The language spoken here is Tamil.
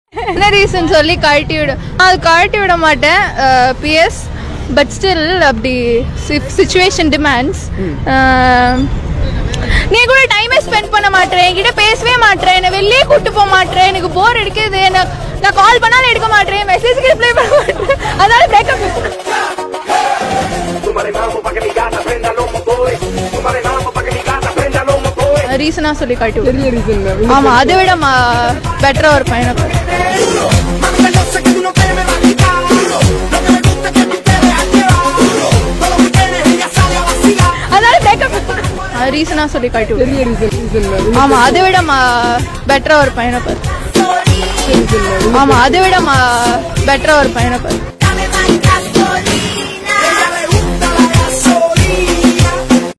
என்ன ரீசன் சொல்லி கழட்டி விட அது கழட்டி விட மாட்டேன் பிஎஸ் பட் ஸ்டில் அப்படி சுச்சுவேஷன் டிமாண்ட்ஸ் நீ கூட டைமே ஸ்பெண்ட் பண்ண மாட்டேன் என்கிட்ட பேசவே மாட்டேன் என்னை வெளியே கூட்டு போக மாட்டேன் எனக்கு போர் அடிக்குது என்ன நான் கால் பண்ணாலும் எடுக்க மாட்டேன் மெசேஜ்க்கு ரிப்ளை பண்ண மாட்டேன் அதனால breakup Súmale mambo pa' que mi gata prenda los motores. Súmale mambo pa' que mi gata prenda los motores. ரீசனா சொல்லி கழட்டி விடு பெரிய ரீசன் ஆமா அதை விட பெட்டரா ஒரு பையனை பாரு. Mami, yo sé que tú no te me vas a quitar. Lo que me gusta es que tú te dejas llevar. Todo lo que tienes, ella sale a vacilar. அதனால பிரேக்கப் ரீசனா சொல்லி கழட்டி விடு பெரிய ரீசன் ரீசன் ஆமா அதை விட பெட்டரா ஒரு பையனை பாரு ஆமா அதை விட பெட்டரா ஒரு பையனை பாரு Dame más gasolina.